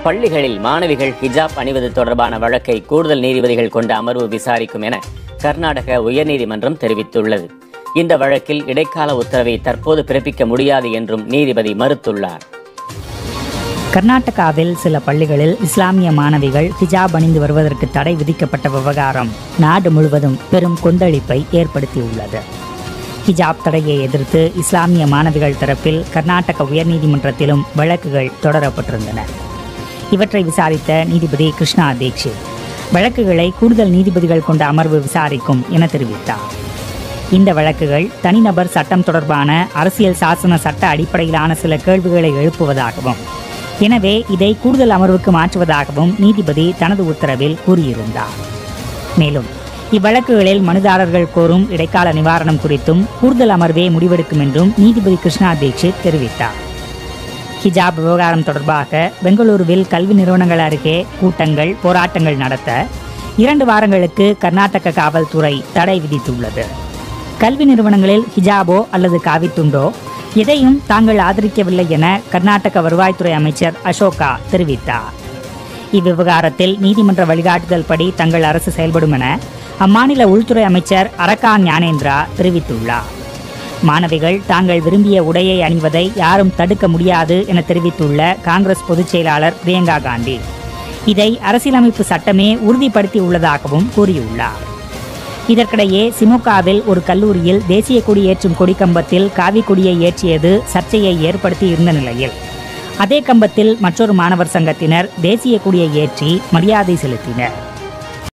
பள்ளிகளில் மாணவிகள் ஹிஜாப் அணிவது தொடர்பான வழக்கை கூடுதல் நீதிபதிகள் கொண்ட அமர்வு விசாரிக்கும் என கர்நாடக உயர்நீதிமன்றம் தெரிவித்துள்ளது இந்த வழக்கில் இடைக்கால உத்தரவை தற்போது பிறப்பிக்க முடியாது என்றும் நீதிபதி மறுத்துள்ளார் கர்நாடகாவில் சில பள்ளிகளில் இஸ்லாமிய மாணவிகள் ஹிஜாப் அணிந்து வருவதற்கு தடை விதிக்கப்பட்ட விவகாரம் நாடு முழுவதும் பெரும் கொந்தளிப்பை ஏற்படுத்தியுள்ளது ஹிஜாப் தடையை எதிர்த்து இஸ்லாமிய மாணவிகள் தரப்பில் கர்நாடக உயர்நீதிமன்றத்திலும் வழக்குகள் தொடரப்பட்டிருந்தன இவற்றை விசாரித்த நீதிபதி கிருஷ்ணா தீக்ஷித் வழக்குகளை கூடுதல் நீதிபதிகள் கொண்ட அமர்வு விசாரிக்கும் என தெரிவித்தார் இந்த வழக்குகள் தனிநபர் சட்டம் தொடர்பான அரசியல் சாசன சட்ட அடிப்படையிலான சில கேள்விகளை எழுப்புவதாகவும் எனவே இதை கூடுதல் அமர்வுக்கு மாற்றுவதாகவும் நீதிபதி தனது உத்தரவில் கூறியிருந்தார் மேலும் இவ்வழக்குகளில் மனுதாரர்கள் கோரும் இடைக்கால நிவாரணம் குறித்தும் கூடுதல் அமர்வே முடிவெடுக்கும் என்றும் நீதிபதி கிருஷ்ணா தீட்சித் தெரிவித்தார் ஹிஜாப் விவகாரம் தொடர்பாக பெங்களூருவில் கல்வி நிறுவனங்கள் அருகே கூட்டங்கள் போராட்டங்கள் நடத்த இரண்டு வாரங்களுக்கு கர்நாடக காவல்துறை தடை விதித்துள்ளது கல்வி நிறுவனங்களில் ஹிஜாபோ அல்லது காவித்துண்டோ எதையும் தாங்கள் ஆதரிக்கவில்லை என கர்நாடக வருவாய்த்துறை அமைச்சர் அசோகா தெரிவித்தார் இவ்விவகாரத்தில் நீதிமன்ற வழிகாட்டுதல் படி தங்கள் அரசு செயல்படும் என அம்மாநில உள்துறை அமைச்சர் அரக்கா ஞானேந்திரா தெரிவித்துள்ளார் மாணவிகள் தாங்கள் விரும்பிய உடையை அணிவதை யாரும் தடுக்க முடியாது என தெரிவித்துள்ள காங்கிரஸ் பொதுச் செயலாளர் பிரியங்கா காந்தி இதை அரசியலமைப்பு சட்டமே உறுதிப்படுத்தி உள்ளதாகவும் கூறியுள்ளார் இதற்கிடையே சிமுகாவில் ஒரு கல்லூரியில் தேசிய கொடி ஏற்றும் கொடிக்கம்பத்தில் காவி கொடியை ஏற்றியது சர்ச்சையை ஏற்படுத்தி இருந்த நிலையில் அதே கம்பத்தில் மற்றொரு மாணவர் சங்கத்தினர் தேசிய கொடியை ஏற்றி மரியாதை செலுத்தினர்